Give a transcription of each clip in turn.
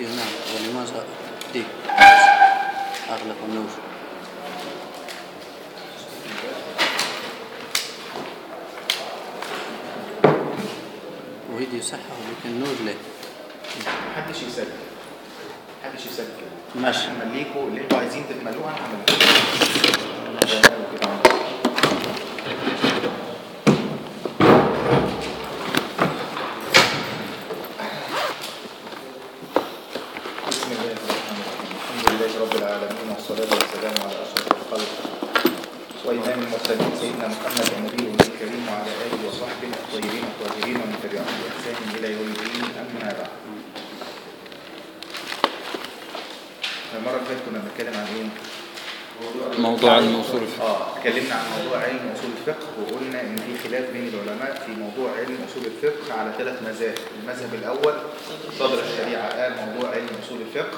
فيديو نعم ولماذا دي أغلق النور وفيديو صح ولكن نور ليه محدش يسجل محدش يسجل ماشي. هنمليكوا اللي انتوا عايزين تكملوها هنعملها كده اهو. بسم الله الرحمن الرحيم الحمد لله رب العالمين والصلاة والسلام على أشرف الخلق وإمام المرسلين سيدنا محمد النبي الكريم وعلى آله وصحبه الطيبين الطاهرين ومن تبعهم بإحسان إلى يوم الدين أما بعد المرة اللي فاتت كنا بنتكلم عن إيه؟ موضوع علم اصول الفقه اه اتكلمنا عن موضوع علم اصول الفقه وقلنا ان في خلاف بين العلماء في موضوع علم اصول الفقه على ثلاث مذاهب المذهب الاول صدر الشريعه قال موضوع علم اصول الفقه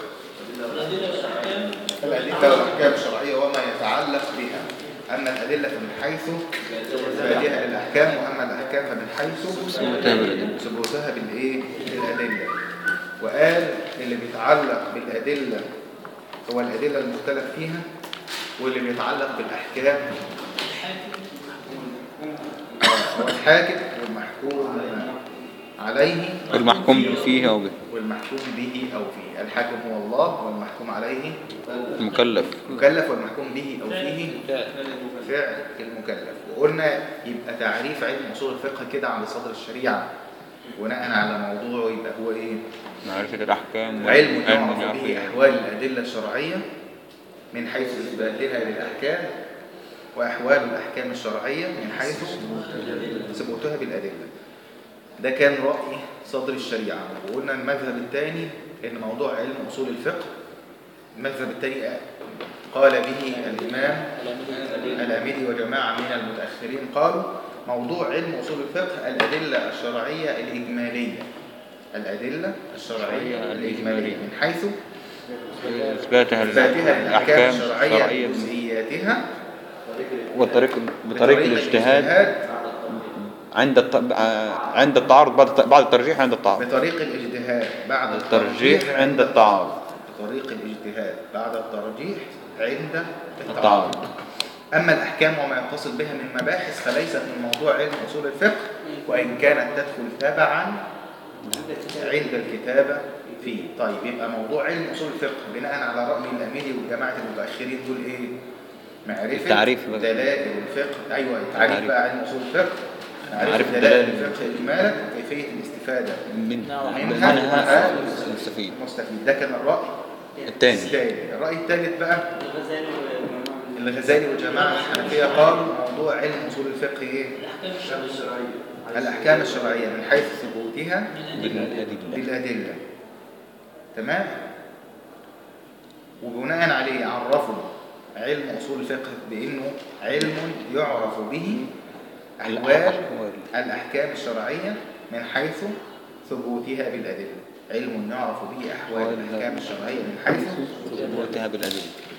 الادله والاحكام الشرعيه وما يتعلق بها اما الادله فمن حيث ثباتها للاحكام واما الاحكام فمن حيث ثبوتها بالأدلة. ثبوتها بالايه بالادله وقال اللي بيتعلق بالادله هو الادله المختلف فيها واللي بيتعلق بالاحكام هو الحاكم والمحكوم عليه المحكوم فيه او به والمحكوم به او فيه الحاكم هو الله والمحكوم عليه المكلف مكلف والمحكوم به او فيه فعل المكلف وقلنا يبقى تعريف علم اصول الفقه كده عند صدر الشريعه بناء على موضوعه يبقى هو ايه معرفة الأحكام علم علم يعرف به يعرف احوال الادله الشرعيه من حيث اثباتها للاحكام واحوال الاحكام الشرعيه من حيث ثبوتها بالادله ده كان راي صدر الشريعه وقلنا المذهب الثاني ان موضوع علم اصول الفقه المذهب الثاني قال به الامام الاميدي وجماعه من المتاخرين قالوا موضوع علم اصول الفقه الادله الشرعيه الاجماليه الادله الشرعيه الاجماليه من حيث إثباتها اثباتها للاحكام الأحكام الشرعيه الشرعية جزئياتها وطريق بطريق الاجتهاد عند الت- ع- عند التعارض بعد الت- بعد الترجيح عند التعارض بطريق الاجتهاد بعد الترجيح عند التعارض بطريق الاجتهاد بعد الترجيح عند التعارض التعارض أما الأحكام وما يتصل بها من مباحث فليست من موضوع علم أصول الفقه وإن كانت تدخل تبعا عند الكتابة فيه طيب يبقى موضوع علم أصول الفقه بناء على رأي الأميري وجماعة المتأخرين دول إيه؟ معرفة التعريف بقى. دلائل الفقه أيوه التعريف التعريف. بقى علم أصول الفقه معرفة معرفة دلائل دلائل الفقه إجمالا وكيفية الاستفادة من منها منها المستفيد المستفيد ده كان الرأي الثاني الثاني الرأي الثالث بقى الغزالي والجماعة الحنفية قالوا موضوع علم أصول الفقه إيه؟ الأحكام الشرعية من حيث ثبوتها بالأدلة بالأدلة تمام؟ وبناء عليه عرفوا علم أصول الفقه بأنه علم يعرف به أحوال الأحوال. الأحكام الشرعية من حيث ثبوتها بالأدلة علم يعرف به أحوال الأحكام الشرعية من حيث ثبوتها بالأدلة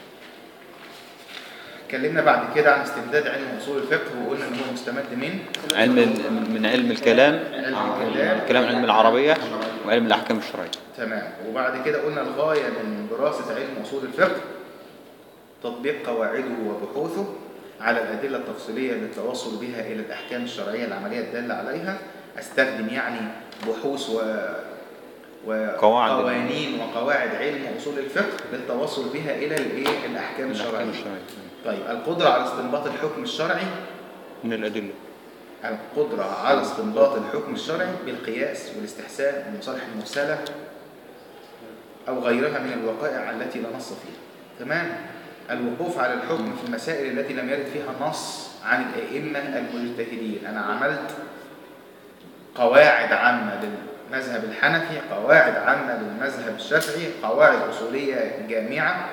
اتكلمنا بعد كده عن استمداد علم اصول الفقه وقلنا ان هو مستمد من علم ال- من علم الكلام علم الكلام. الكلام علم العربية وعلم الأحكام الشرعية تمام وبعد كده قلنا الغايه من دراسه علم اصول الفقه تطبيق قواعده وبحوثه على الادله التفصيليه للتوصل بها الى الاحكام الشرعيه العمليه الداله عليها استخدم يعني بحوث و قواعد. وقوانين وقواعد علم اصول الفقه للتوصل بها الى الايه الاحكام الشرعيه الأحكام الشرعية طيب القدره على استنباط الحكم الشرعي من الأدلة القدرة على استنباط الحكم الشرعي بالقياس والاستحسان والمصالح المرسلة أو غيرها من الوقائع التي لا نص فيها تمام الوقوف على الحكم في المسائل التي لم يرد فيها نص عن الأئمة المجتهدين أنا عملت قواعد عامة للمذهب الحنفي قواعد عامة للمذهب الشافعي قواعد أصولية جامعة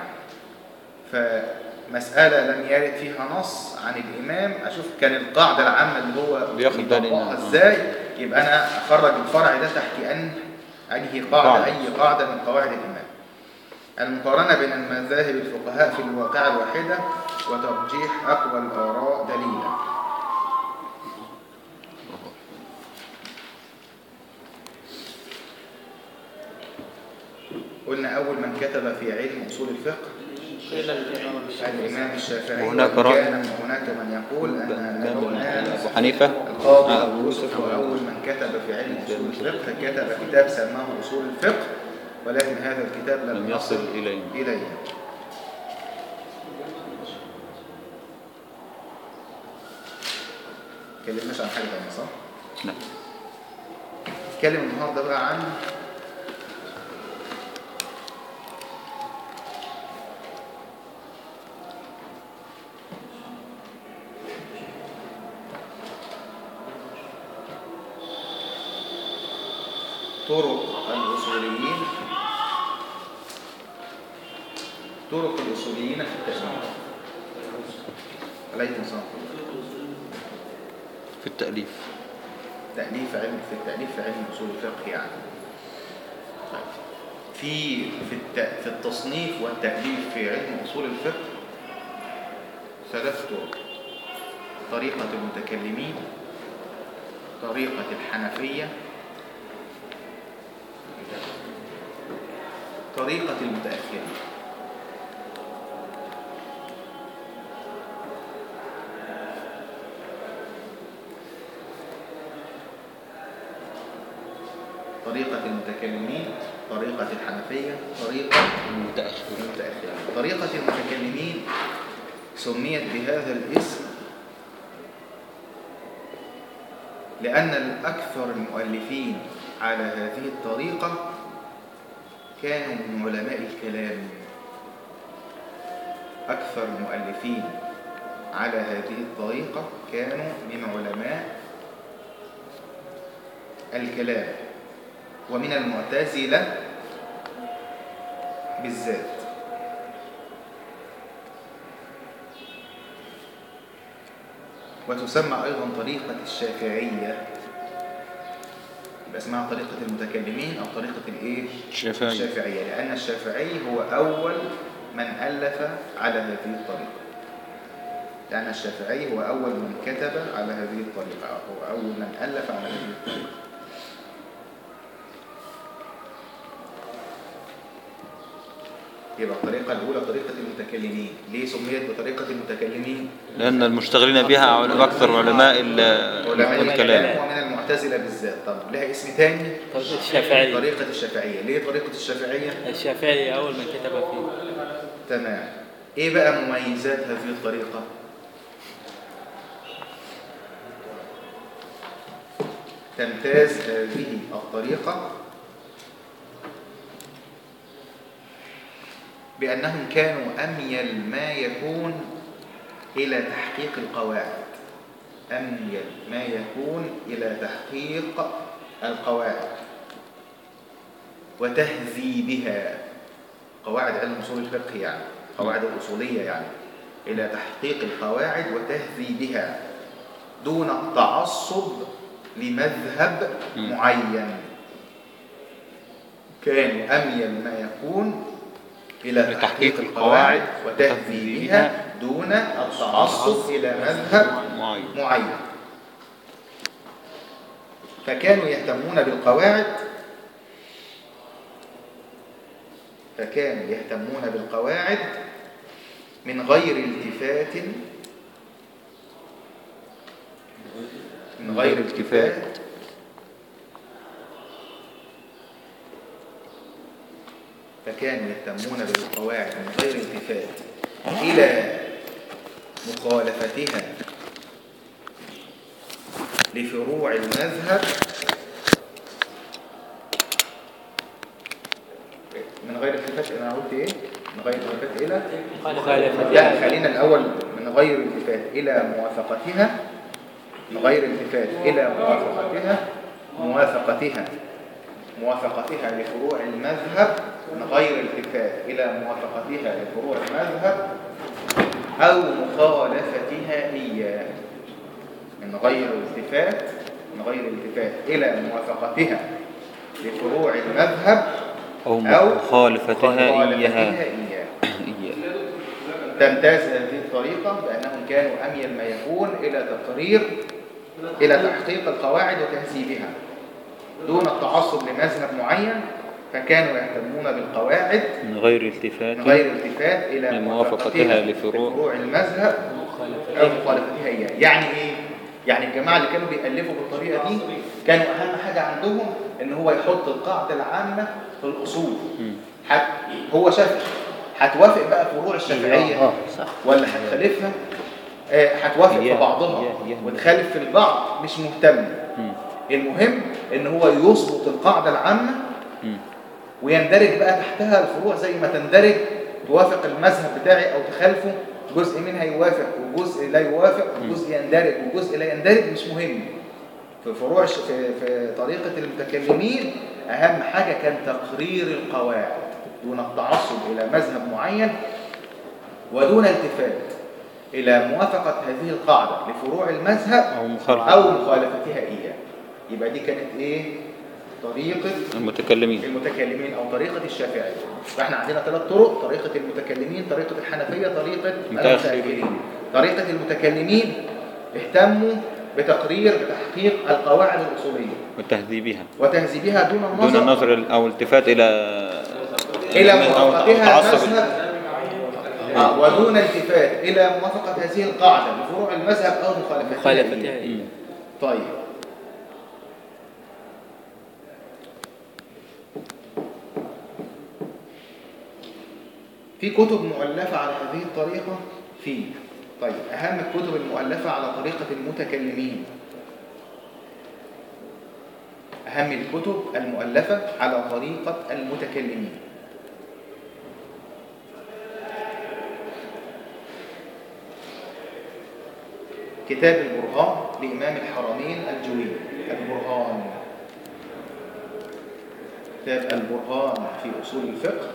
فمسألة لم يرد فيها نص عن الإمام أشوف كان القاعدة العامة اللي هو بياخد بالي بيطبقها منها. إزاي يبقى أنا أخرج الفرع ده تحت أن أنهي قاعدة قاعدة. أي قاعدة من قواعد الإمام المقارنة بين المذاهب الفقهاء في الواقعة الواحدة وترجيح أقوى الآراء دليلا قلنا أول من كتب في علم أصول الفقه قيل الإمام الشافعي الإمام الشافعي وهناك رأي. وكان هناك من يقول أن الإمام أبو حنيفة القاضي آه، أبو يوسف هو أول من كتب في علم أصول الفقه كتب كتاب سماه أصول الفقه ولكن هذا الكتاب لم لم يصل إلينا إلينا اتكلمناش عن حاجة تانية صح؟ نعم نتكلم النهارده بقى عن طرق الأصوليين طرق الأصوليين في التأليف عليكم السلام في التأليف تأليف علم في التأليف في علم أصول الفقه يعني طيب. في في الت... في التصنيف والتأليف في علم أصول الفقه ثلاث طرق طريقة المتكلمين طريقة الحنفية طريقة المتأخرين طريقة المتكلمين طريقة الحنفية طريقة المتأخر المتأخرين طريقة المتكلمين سميت بهذا الاسم لأن الأكثر المؤلفين على هذه الطريقة كانوا من علماء الكلام أكثر المؤلفين على هذه الطريقة كانوا من علماء الكلام ومن المعتزلة بالذات وتسمى أيضا طريقة الشافعية يبقى اسمها طريقة المتكلمين أو طريقة الإيه؟ الشافعي الشافعية لأن الشافعي هو أول من ألف على هذه الطريقة لأن الشافعي هو أول من كتب على هذه الطريقة هو أول من ألف على هذه الطريقة يبقى الطريقة الأولى طريقة المتكلمين ليه سميت بطريقة المتكلمين؟ لأن المشتغلين بها عل- أكثر علماء ال- علماء الكلام الكلام ومن المعتزلة بالذات طب لها اسم تاني طريقة الشافعي طريقة الشافعية ليه طريقة الشافعية؟ الشافعي أول من كتب فيه تمام ايه بقى مميزات هذه الطريقة تمتاز هذه الطريقة بأنهم كانوا أميل ما يكون إلى تحقيق القواعد أميل ما يكون إلى تحقيق القواعد وتهذيبها قواعد علم اصول الفقه يعني قواعد الاصوليه يعني الى تحقيق القواعد وتهذيبها دون التعصب لمذهب مم. معين كانوا اميل ما يكون الى لتحقيق تحقيق القواعد القواعد وتهذيبها دون التعصب الى مذهب معين معين فكانوا يهتمون بالقواعد فكانوا يهتمون بالقواعد من غير التفات من غير التفات فكانوا يهتمون بالقواعد من غير التفات إلى مخالفتها لفروع المذهب من غير التفات انا قلت ايه من غير التفات الى مخالفة لا خلينا الاول من غير التفات الى موافقتها من غير التفات الى موافقتها موافقتها موافقتها لفروع المذهب من غير التفات الى موافقتها لفروع المذهب او مخالفتها اياه من غير التفات من غير التفات الى موافقتها لفروع المذهب أو أو مخالفتها إياها إياها إياها تمتاز هذه الطريقة بأنهم كانوا أميل ما يكون إلى تقرير إلى تحقيق القواعد وتهذيبها دون التعصب لمذهب معين فكانوا يهتمون بالقواعد من غير التفات من غير التفات إلى لموافقتها لفروع- لفروع المذهب أو مخالفتها إياه يعني إيه؟ يعني الجماعة اللي كانوا بيألفوا بالطريقة دي كانوا أهم حاجة عندهم إن هو يحط القاعدة العامة في الأصول مم. حت هو شافعي هتوافق بقى فروع الشافعية اه صح ولا هتخالفها آه، هتوافق في إياه- بعضها إياه- إياه. وتخالف في البعض مش مهتم مم. المهم ان هو يظبط القاعدة العامة مم. ويندرج بقى تحتها الفروع زي ما تندرج توافق المذهب بتاعي او تخالفه جزء منها يوافق وجزء لا يوافق وجزء يندرج وجزء لا يندرج مش مهم في فروع الش- في, في طريقة المتكلمين اهم حاجة كان تقرير القواعد دون التعصب الى مذهب معين ودون التفات الى موافقة هذه القاعدة لفروع المذهب أو مخالفة او مخالفتها اياه يبقى دي كانت ايه طريقة المتكلمين المتكلمين او طريقه الشافعيه فاحنا عندنا ثلاث طرق طريقه المتكلمين طريقه الحنفيه طريقه المتأخرين. المتاخرين طريقه المتكلمين اهتموا بتقرير بتحقيق القواعد الاصوليه وتهذيبها وتهذيبها دون النظر دون النظر أو التفات إلى الى أو موافقتها تعصب المذهب آه، ودون التفات الى موافقه هذه القاعده لفروع المذهب او مخالفتها مخالفتها إياه. إيه؟ طيب في كتب مؤلفة على هذه الطريقة في طيب أهم الكتب المؤلفة على طريقة المتكلمين أهم الكتب المؤلفة على طريقة المتكلمين كتاب البرهان لإمام الحرمين الجويني البرهان كتاب البرهان في أصول الفقه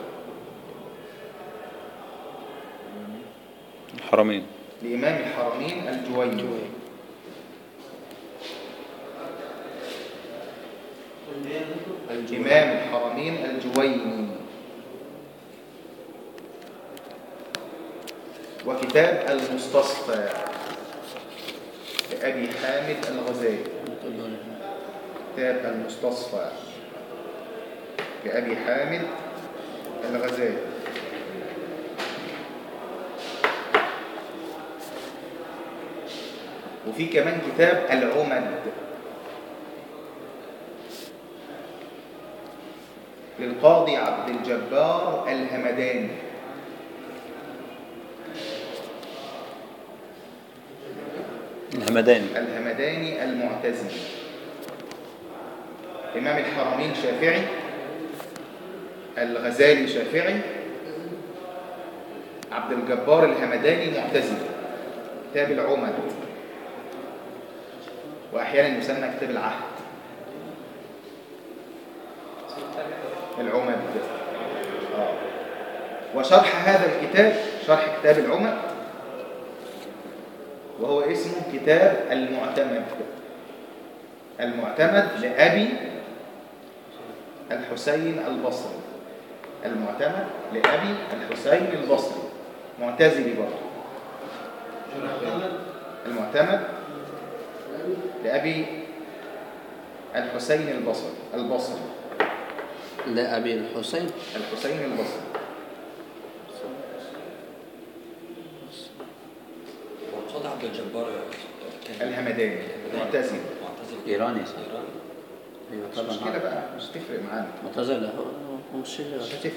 الحرمين لإمام الحرمين الجويني إمام الحرمين الجويني وكتاب المستصفى لأبي حامد الغزالي كتاب المستصفى لأبي حامد الغزالي وفي كمان كتاب العمد للقاضي عبد الجبار الهمداني الهمداني الهمداني المعتزلي إمام الحرمين شافعي الغزالي شافعي عبد الجبار الهمداني معتزلي كتاب العمد وأحيانا يسمى كتاب العهد العمد آه. وشرح هذا الكتاب شرح كتاب العمد وهو اسمه كتاب المعتمد المعتمد لأبي الحسين البصري المعتمد لأبي الحسين البصري معتزلي برضه المعتمد لأبي الحسين البصري البصري لا أبي الحسين الحسين البصري والقاضي عبد الجبار كان الهمداني معتزلي معتزل إيراني صح إيران أيوة مش مشكلة طبعا بقى مش تفرق معانا معتزلة هو مش مش هتفرق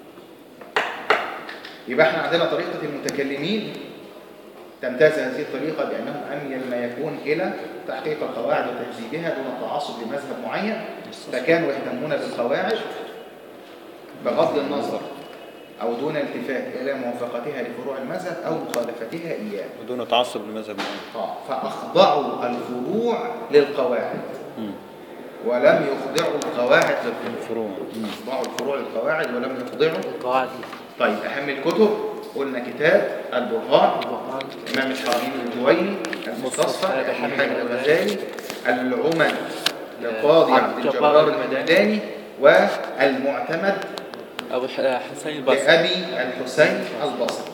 يبقى احنا عندنا طريقة المتكلمين تمتاز هذه الطريقة بأنهم أميل ما يكون إلى تحقيق القواعد وتهذيبها دون التعصب لمذهب معين فكانوا يهتمون بالقواعد بغض النظر أو دون التفات إلى موافقتها لفروع المذهب أو مخالفتها إياه ودون تعصب لمذهب معين آه، فأخضعوا الفروع للقواعد مم. ولم يخضعوا القواعد للفروع الفروع مم. أخضعوا الفروع للقواعد ولم يخضعوا القواعد طيب أهم الكتب قلنا كتاب البرهان إمام الحرمين الجويني المستصفى لأبي حامد الغزالي العمد للقاضي عبد الجبار المداني والمعتمد أبو ح- حسين البصري لأبي الحسين البصري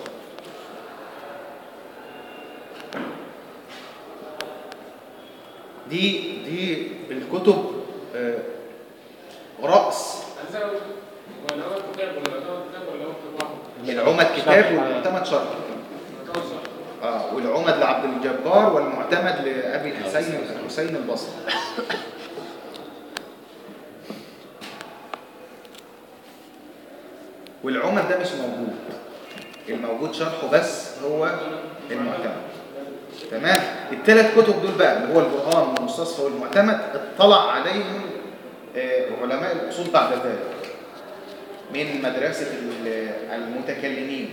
دي دي الكتب آه، رأس العمد كتاب والمعتمد شرح اه والعمد لعبد الجبار والمعتمد لابي الحسين الحسين البصري والعمد ده مش موجود الموجود شرحه بس هو المعتمد تمام الثلاث كتب دول بقى اللي هو القرآن والمستصفى والمعتمد اطلع عليهم آه، علماء الأصول بعد ذلك من مدرسة ال- المتكلمين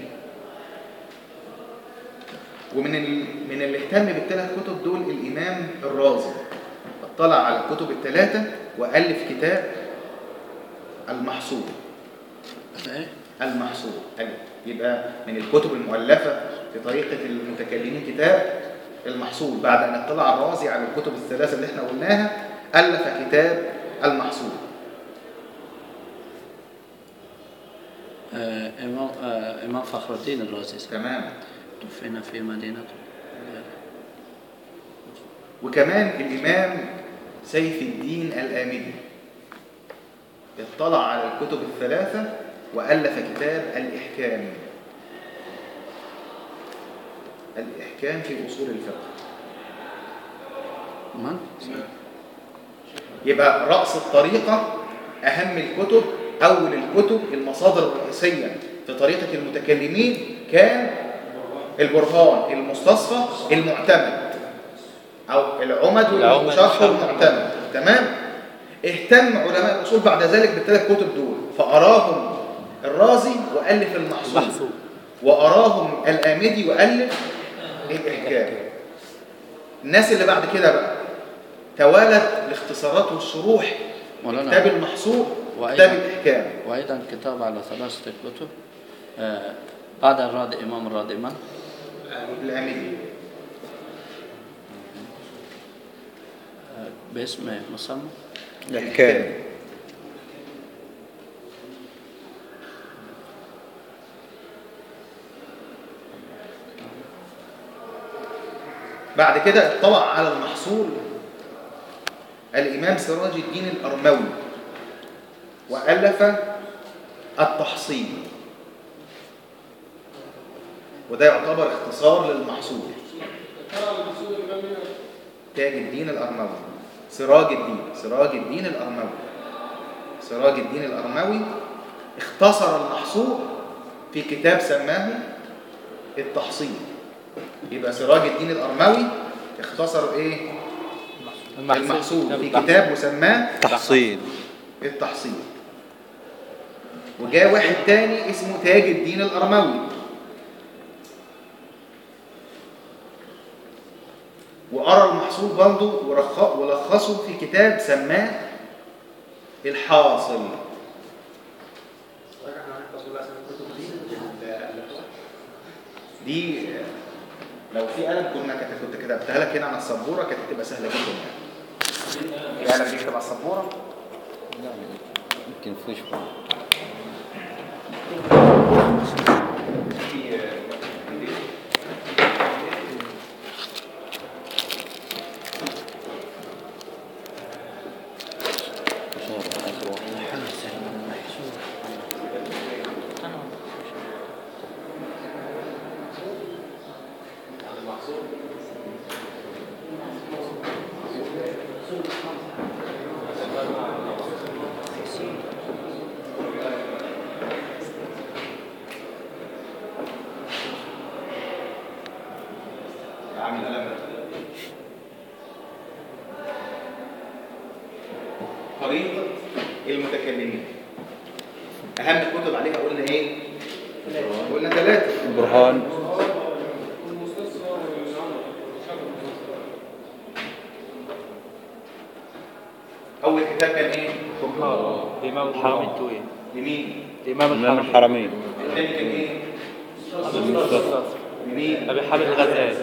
ومن ال... من اللي اهتم بالثلاث كتب دول الإمام الرازي اطلع على الكتب الثلاثة وألف كتاب المحصول ايه المحصول أيوة. يبقى من الكتب المؤلفة في طريقة المتكلمين كتاب المحصول بعد أن اطلع الرازي على الكتب الثلاثة اللي احنا قلناها ألف كتاب المحصول آه، إمام آه، إمام فخر الدين الرازي تمام توفينا في مدينة وكمان الإمام سيف الدين الآمدي اطلع على الكتب الثلاثة وألف كتاب الإحكام الإحكام في أصول الفقه من؟ يبقى رأس الطريقة أهم الكتب أول الكتب المصادر الرئيسية في طريقة المتكلمين كان البرهان المستصفى المعتمد أو العمد العمد والشرح والشرح. المعتمد تمام اهتم علماء الأصول بعد ذلك بالثلاث كتب دول فأراهم الرازي وألف المحصول محصول وأراهم الآمدي وألف الإحكام الناس اللي بعد كده بقى توالت الاختصارات والشروح مولانا. كتاب المحصول وأيضا- كتاب الإحكام وأيضا كتاب على ثلاثة كتب آه، بعد الراد إمام الراد من؟ الآمدي آه، باسم مسمى الإحكام بعد كده اطلع على المحصول الإمام سراج الدين الأرموي وألف التحصيل وده يعتبر اختصار للمحصول تاج الدين الأرموي سراج الدين سراج الدين الأرموي سراج الدين الأرموي اختصر المحصول في كتاب سماه التحصيل يبقى سراج الدين الأرموي اختصر ايه المحصول في كتاب وسماه تحصيل التحصيل وجاء واحد تاني اسمه تاج الدين الأرموي وقرا المحصول برضه ورخ- ولخصه في كتاب سماه الحاصل دي آه، لو في قلم كنا كت- كنت كتبتها لك هنا على السبوره كانت هتبقى سهله جدا يعني في قلم بيكتب على السبوره يمكن فيش في آه، عامل قلم ده. طريقة المتكلمين أهم الكتب عليها قلنا إيه؟ قلنا ثلاثة البرهان أول كتاب كان إيه؟ الإمام الحرمين توي لمين؟ الإمام إمام الحرمين الحرمين الثاني كان إيه؟ لمين؟ أبي حامد الغزالي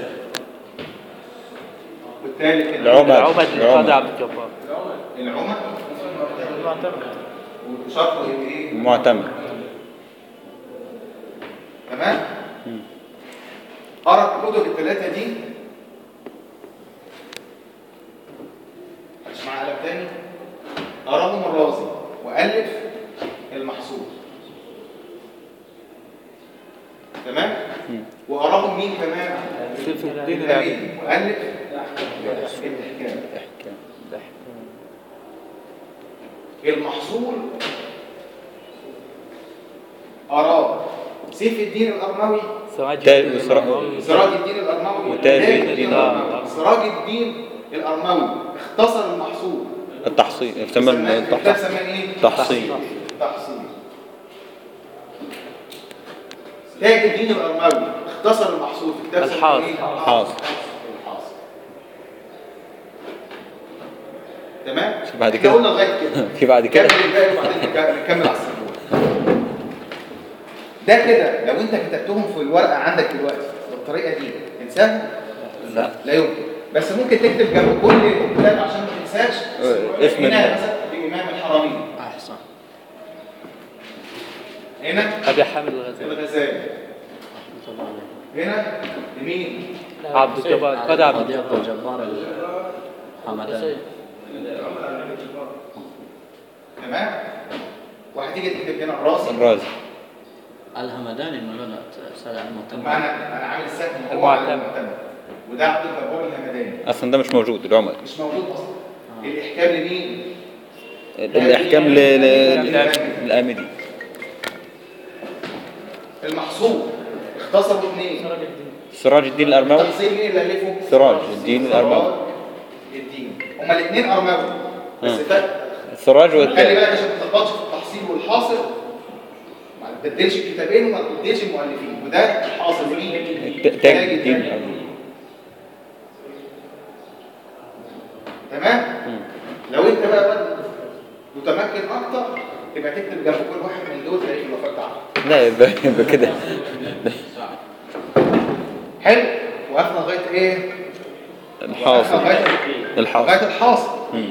والثالث كان العمد. إيه؟ العبد القاضي العمد. عبد الجبار العمر وشرحه إيه؟ المعتمد تمام؟ قرأ الكتب الثلاثة دي مش مع قلم تاني قراهم الرازي وألف المحصول تمام وقراهم مين كمان سيف الدين الأميدي العلي مؤلف الإحكام المحصول أراد سيف الدين الأرموي سراج تاج الدين وسرا- الأموي. سراج الدين الأرموي وتاج تاج الدين الأرموي. سراج الدين الأرموي اختصر المحصول التحصيل يسمى الكتاب التحصيل سماه ايه؟ تحصيل تحصيل تاج الدين الأرموي اختصر المحصول في كتاب سماه الحاصل. ايه؟ حاصل. الحاصل تمام؟ في بعد احنا كده؟ قلنا لغاية كده في بعد كده كمل الباقي وبعدين نك- نكمل على السبورة ده كده لو انت كتبتهم في الورقة عندك دلوقتي بالطريقة دي تنساهم؟ لا لا يمكن بس ممكن تكتب جنب كل كتاب عشان ما تنساش اه، اسم هنا ال- مثلا الإمام الحرمين أحسن هنا أبي حامد الغزالي الغزالي رحمة الله عليه هنا لمين؟ عبد الجبار قد عبد قد الجبار يبقى الجبار الحمداني تمام؟ وهتيجي تكتب هنا الراسي الرازي الهمداني مولانا سال المعتمد معنا انا عامل السهم هو المعتمد. على المعتمد وده عبد الجبار الهمداني اصلا ده مش موجود العمد مش موجود اصلا الاحكام لمين؟ الاحكام ل- ل- للامدي المحصول اختصروا اثنين سراج الدين الارماوي التفصيل مين اللي الفه؟ سراج الدين الأرماوي. سراج الدين هما الاثنين ارماوي بس اه. فرق السراج خلي والتاج بالك عشان ما تتلخبطش في التحصيل والحاصل ما تبدلش الكتابين وما تبدلش المؤلفين وده الحاصل مين؟ الت- تاج الدين الارماوي تمام؟ لو انت بقى بقى متمكن اكتر تبقى تكتب جنب كل واحد من دول تاريخ الوفاه بتاعته لا يبقى يبقى كده حلو وقفنا لغايه ايه؟ وقفنا الحاصل لغايه الحاصل لغايه الحاصل مم.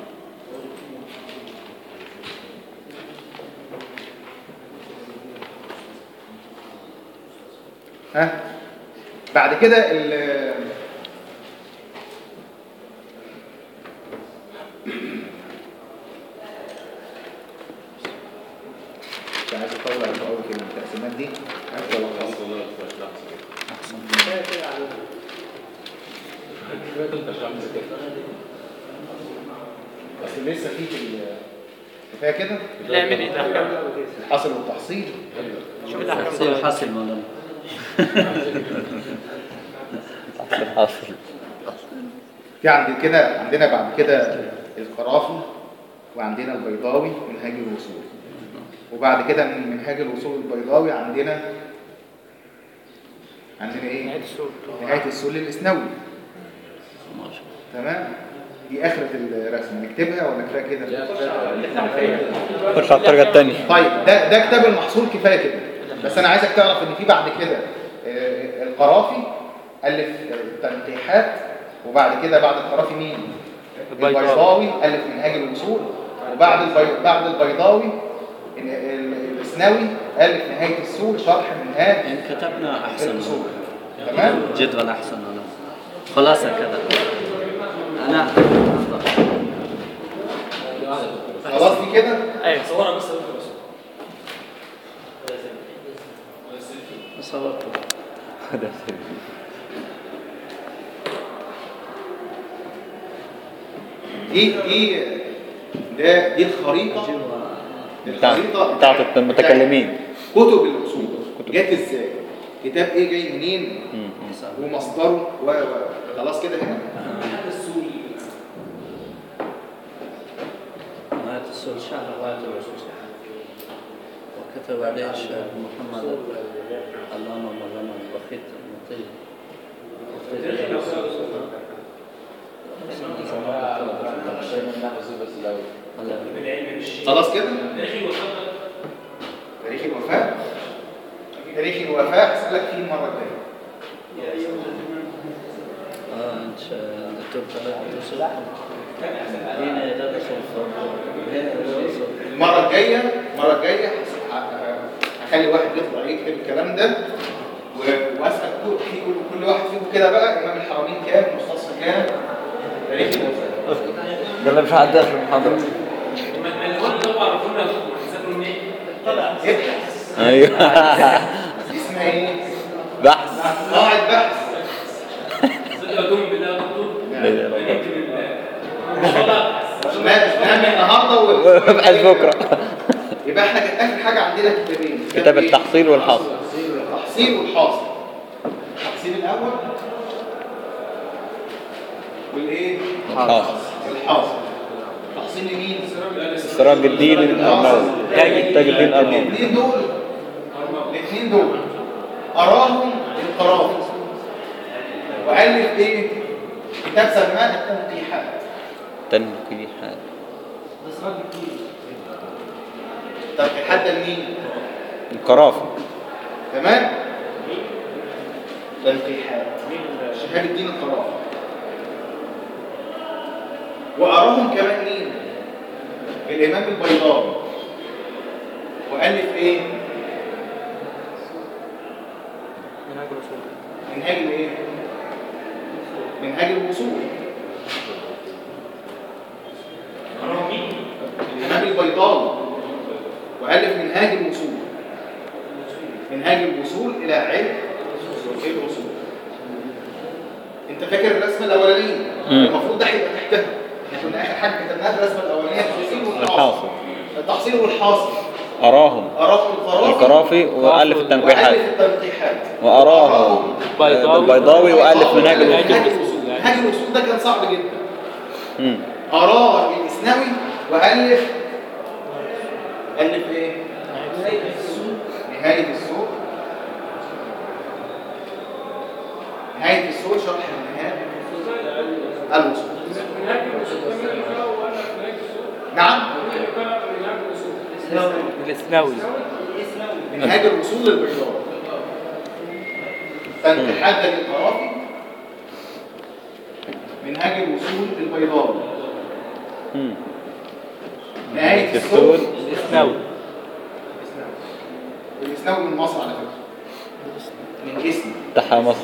ها بعد كده ال مش عايز اطول على اول كده التقسيمات دي عايز الخص بس لسه في في ال- كفايه كده لا من الأحكام الحصل والتحصيل شوف الأحكام تحصيل حاصل مولانا الحاصل في عند كده عندنا بعد كده القرافي وعندنا البيضاوي منهاج الوصول وبعد كده من منهاج الوصول البيضاوي عندنا عندنا ايه؟ نهاية السوق نهاية السل الإسنوي ما شاء الله تمام؟ دي آخرة الرسم نكتبها ولا كفاية كده؟ خش على الطريقه الثانيه طيب ده ده كتاب المحصول كفاية كده بس أنا عايزك تعرف إن في بعد كده آه، القرافي ألف آه، تنقيحات وبعد كده بعد القرافي مين؟ البيضاوي. البيضاوي ألف منهاج الوصول وبعد البي... بعد البيضاوي ال- ال- الإسنوي ألف نهاية السور شرح منهاج إن كتبنا أحسن الأصول تمام؟ جدول أحسن ولا خلاصة كذا أنا أفضل خلاص دي كده أيوة صورته دي دي ده دي الخريطة بتاع الخريطة بتاعت المتكلمين كتب الأصول جت ازاي؟ كتاب ايه جاي منين مم. ومصدره و و خلاص كده هنا نهاية السور شهر غاية الرسول وكتب عليه الشيخ محمد اللهم مولانا البخيت المطيب خلاص كده تاريخ الوفاة تاريخ الوفاة هسألك فيه المرة الجاية اه انت دكتور طلعت الرسول هنا يدرس الفرق هنا يدرس المرة الجاية المرة الجاية هس- ه- هخلي واحد يطلع يكتب الكلام ده و- واسأل كل في كل, كل واحد فيكم كده بقى إمام الحرمين كام مختصر كام تاريخ الوفاة يلا مش عدى في المحاضره ابحث ايوه دي اسمها ايه؟ قاعد بحث نام النهارده و- وابحث بكره يبقى احنا كانت اخر حاجه عندنا كتابين كتاب إيه؟ التحصيل والحاصل التحصيل والحاصل التحصيل الاول والايه الحاصل الحاصل تحصيل لمين سراج الدين الأرماوي تاج الدين الأرماوي الاثنين دول الاثنين دول اراهم القرافي والف ايه كتاب سماه التنقيحات تنقيحات تنقيحات ده لمين القرافي تمام تنقيحات شهاب الدين القرافي وأراهم كمان مين الإمام البيضاوي وألف إيه منهاج الإيه منهاج الوصول الإمام البيضاوي وألف منهاج الوصول منهاج الوصول إلى علم الوصول انت فاكر الرسمه الاولانيه مم. المفروض ده هيبقى تحتها احنا كنا اخر حاجه كتبناها الرسمه الاولانيه التحصيل والحاصل الحاصل التحصيل والحاصل أراهم اراهم القرافي القرافي وألف التنقيحات وألف التنقيحات وأراهم بيضاوي. البيضاوي وألف منهاج منهاج الوصول الوصول منهاج الوصول ده كان صعب جدا مم. أراه الإسنوي وألف ألف إيه؟ نهاية السوق نهاية السوق شرح النهاية الوصول نعم الاسناوي منهاج الوصول للبيضاء فانتحاد للقرافي منهاج الوصول للبيضاء مم. نهاية السود السوق الاسناوي الإسلام من مصر على فكرة من اسم تحا مصر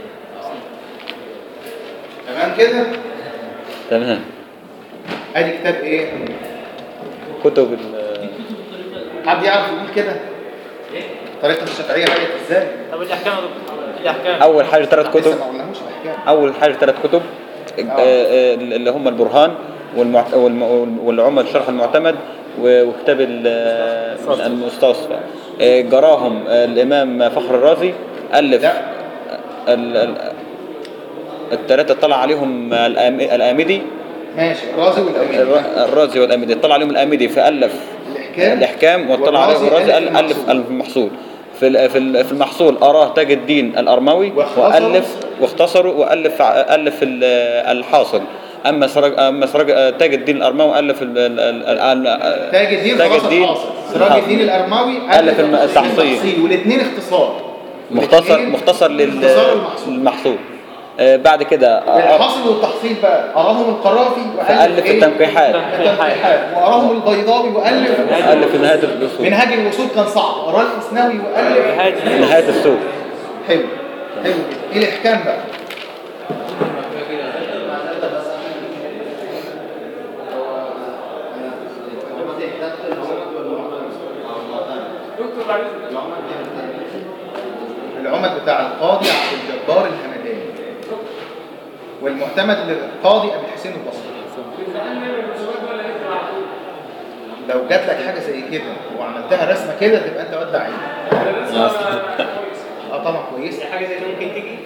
تمام كده تمام ادي كتاب ايه كتب ال- حد يعرف يقول كده طريقة الشافعية بدأت ازاي طب الاحكام يا دكتور الاحكام أول حاجة ثلاث لسه كتب ما قلناهوش الاحكام أول حاجة ثلاث كتب آه، آه، اللي هم البرهان والمعت... والم... والعمد شرح المعتمد و- وكتاب ال- المستصفى آه، جراهم آه، الإمام فخر الرازي ألف لا. ال... ال... الثلاثة طلع عليهم الآم- الآمدي ماشي الرازي والأمين الر- الرازي والآمدي طلع عليهم الآمدي فألف الإحكام الإحكام وطلع عليهم والرازي الرازي ألف ألف المحصول. المحصول في ال- في ال- في المحصول أراه تاج الدين الأرموي واختصروا. وألف واختصروا وألف ع- ألف ال- الحاصل أما سرج أما سرج تاج الدين الأرموي ألف ال- ال- ال- ال- تاج الدين تاج خلاص الدين الحاصل سراج الدين الأرماوي ألف الم- التحصيل. والاثنين اختصار مختصر والاتنين مختصر لل- اختصار المحصول للمحصول آه، بعد كده آه، الحاصل والتحصيل بقى أراهم القرافي وألف فألف إيه؟ التنقيحات التنقيحات وأراهم البيضاوي وألف ألف نهاية الأصول منهاج الوصول كان صعب أراه الإسناوي وألف هادي نهاية السوق حلو حلو ايه الاحكام بقى العمد بتاع القاضي عبد الجبار الهمداني والمعتمد للقاضي ابي الحسين البصري لو جات لك حاجه زي كده وعملتها رسمه كده تبقى انت واد عين اه طبعا كويس حاجه زي كده ممكن تيجي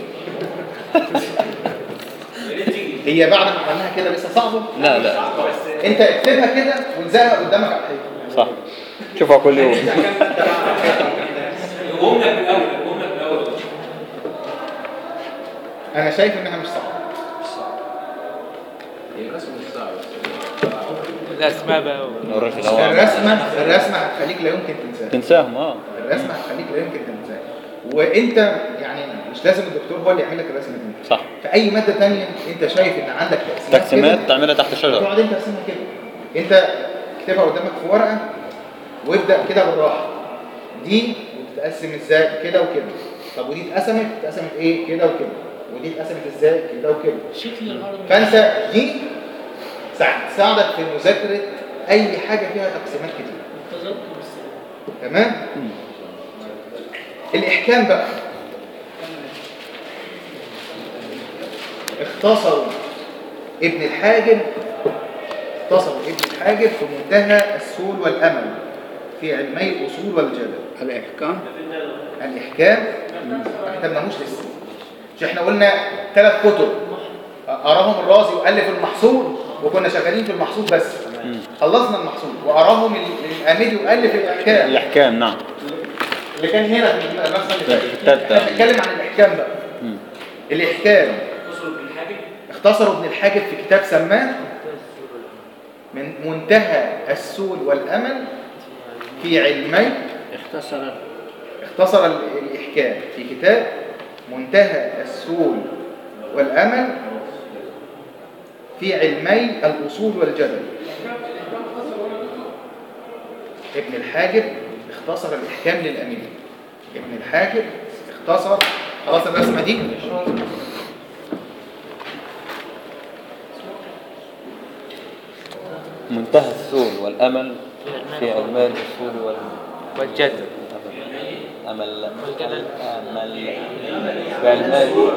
هي بعد ما عملناها كده لسه صعبه لا لا انت اكتبها كده والزقها قدامك على الحيطه صح شوفها كل يوم جملة من الأول جملة من الأول انا شايف انها مش صعبه الاسماء بقى نوريك الأوعى. الرسمه الرسمه هتخليك لا يمكن تنساها تنساهم اه الرسمه هتخليك لا يمكن تنساها وانت يعني مش لازم الدكتور هو اللي يعمل لك الرسمه دي صح في اي ماده تانية انت شايف ان عندك تقسيمات تقسيمات كده، تعملها تحت الشجرة تقعد انت ترسمها كده انت اكتبها قدامك في ورقه وابدا كده بالراحه دي بتتقسم ازاي كده وكده طب ودي اتقسمت اتقسمت ايه كده وكده ودي اتقسمت ازاي كده وكده فانت دي ساعد- تساعدك في مذاكره اي حاجه فيها تقسيمات كتير تمام الاحكام بقى اختصروا ابن الحاجب اختصروا ابن الحاجب في منتهى السول والأمل في علمي الأصول والجدل الإحكام الإحكام ما كتبناهوش لسه مش احنا قلنا ثلاث كتب أراهم الرازي وألف المحصول وكنا شغالين في المحصول بس خلصنا المحصول وأراهم ال- الأميدي وألف الإحكام الأحكام نعم اللي كان هنا في النسخة اللي فاتت التالتة. احنا بنتكلم عن الإحكام بقى مم. الإحكام اختصروا ابن الحاجب في كتاب سماه من منتهى السول والأمل في علمي اختصر اختصر ال- الإحكام في كتاب منتهى السول والأمل في علمي الأصول والجدل ابن الحاجب اختصر الإحكام للأمين ابن الحاجب اختصر خلاص الرسمة دي منتهى السول والأمل في علمي الأصول وال والجدل أمل أمل في علمي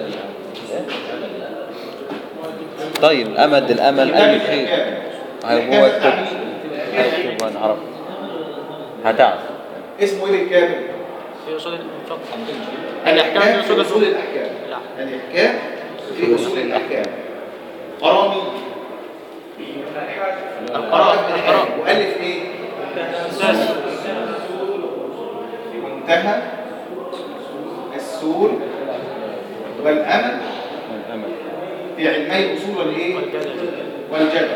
طيب الأمد الأمل أي شيء هاي هو اكتب هاي اكتب وأنا عرفت هتعرف اسمه ايه بالكامل؟ في اصول الفقه الاحكام في اصول أصول الفقه الأحكام نعم. الإحكام في أصول الأحكام قرامي القراءة ابن الحاجب وألف ايه؟ منتهى السول والأمل الأمل في علمي الأصول والإيه؟ والجدل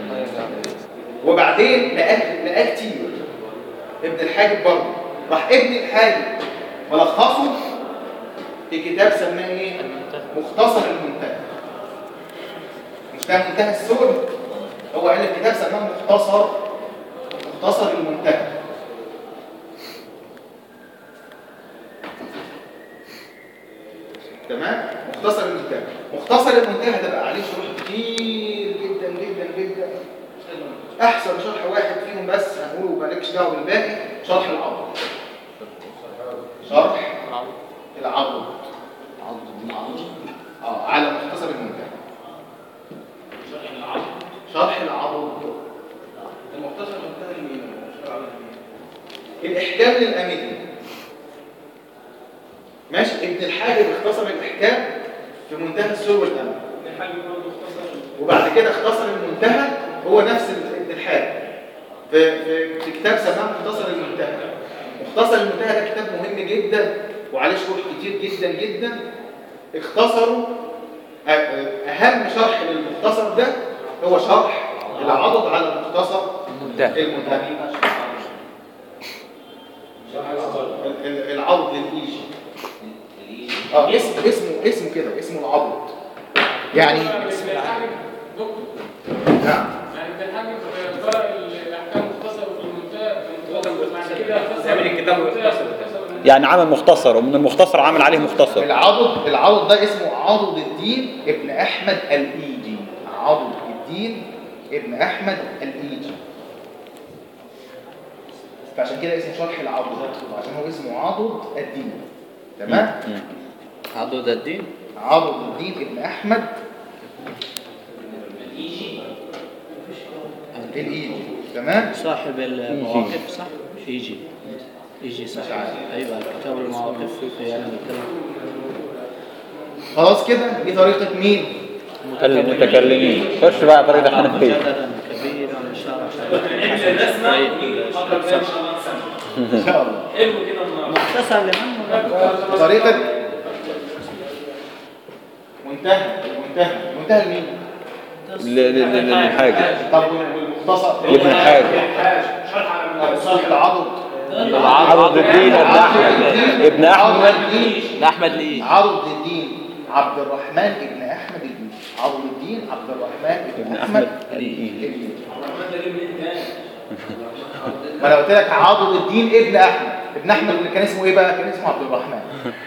وبعدين لقاه لقاه كتير ابن الحاجب برضه راح ابن الحاجب ملخصه في كتاب سماه ايه؟ مختصر المنتهى منتهى منتهى السول هو ألف كتاب سماه مختصر مختصر المنتهى تمام مختصر المنتهى مختصر المنتهى ده بقى عليه شروح كتير جدا جدا جدا احسن شرح واحد فيهم بس هنقوله مالكش دعوه بالباقي شرح العضد شرح العضد اه على مختصر المنتهى شرح العضد المختصر المنتهى لمين الاحكام للامدي ماشي ابن الحاجب اختصر الاحكام في منتهى السور والامل وبعد كده اختصر المنتهى هو نفس ابن الحاجب في, في, في كتاب سماه مختصر المنتهى مختصر المنتهى ده كتاب مهم جدا وعليه شروح كتير جدا جدا اختصروا أ- اهم شرح للمختصر ده هو شرح العضد على مختصر المنتهى. المنتهى ال- ال- العضد للايجي اه اسم اسمه اسمه كده اسمه العضد يعني نعم تعمل الكتاب ويختصر يعني عمل مختصر ومن المختصر عمل عليه مختصر العضد العضد ده اسمه عضد الدين ابن احمد الايجي عضد الدين ابن احمد الايجي فعشان كده اسمه شرح العضد عشان هو اسمه عضد الدين تمام مم. عضد الدين عضد الدين ابن احمد الايجي تمام صاحب المواقف صح يجي يجي صح مش عارف. ايوه كتاب المواقف في يعني الكلام خلاص كده دي طريقه مين المتكلمين خش بقى طريقة الحنفية جدلا كبيرا شرحا طيب ان شاء الله حلو كده النهارده مختصر لمن طريقة منتهى المنتهى المنتهى لمين؟ ل- ل- ل- للحاجة طب والمختصر لابن الحاجة صاحب العضد عبد الدين ابن أحمد ابن أحمد عضد الدين احمد ليه عضد الدين عبد الرحمن ابن احمد الدين عضد الدين عبد الرحمن ابن ابن احمد أحمد الدين. الدين ما انا قلت لك عضد الدين ابن احمد ابن احمد اللي كان اسمه ايه بقى كان اسمه عبد الرحمن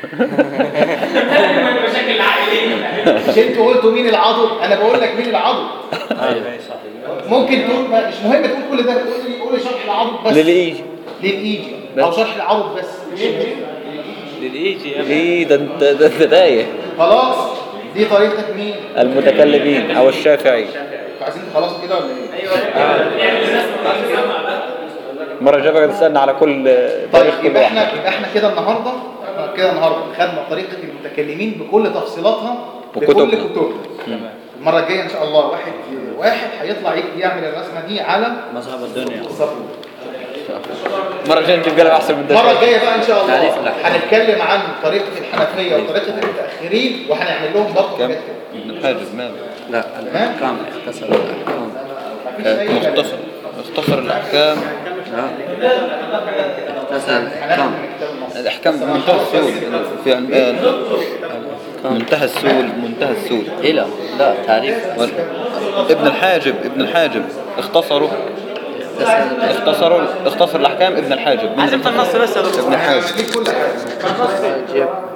المشاكل العائليه مش انتوا قلتوا مين العضد انا بقول لك مين العضد ايوه صحيح ممكن تقول ما- مش مهم تقول كل ده قول لي قول لي شرح العضد بس للإيجي للايجي او شرح العضد بس للايجي يا ابني ايه ده انت ده انت تايه خلاص دي طريقة مين؟ المتكلمين او الشافعي انتوا عايزين تخلصوا كده ولا ايه؟ المره الجايه بقى تسالنا على كل طيب تاريخ كل يبقى واحد احنا يبقى احنا كده النهارده احنا كده النهارده خدنا طريقة المتكلمين بكل تفصيلاتها بكل وكتبها. كتبها المرة الجاية ان شاء الله واحد واحد هيطلع يجي يعمل الرسمة دي على مذهب الدنيا الصف المره الجايه نجيب قلم احسن من ده المرة الجاية بقى ان شاء الله تعريف الأحكام. هنتكلم عن طريقة الحنفية وطريقة المتأخرين وهنعمل لهم برضه كم حاجات كده ابن الحاجب ماله لا الأحكام اختصر الأحكام مفيش أي مختصر مختصر الاحكام ها؟ اختصر الأحكام الاحكام منتهى السهول في علم- آه، منتهى السهول منتهى السهول إيه لا لا تعريف وال- ابن الحاجب ابن الحاجب اختصروا اختصر اختصروا اختصر الاحكام ابن الحاجب من عايزين في النص بس يا دكتور ابن الحاجب دي كل حاجة الأحكام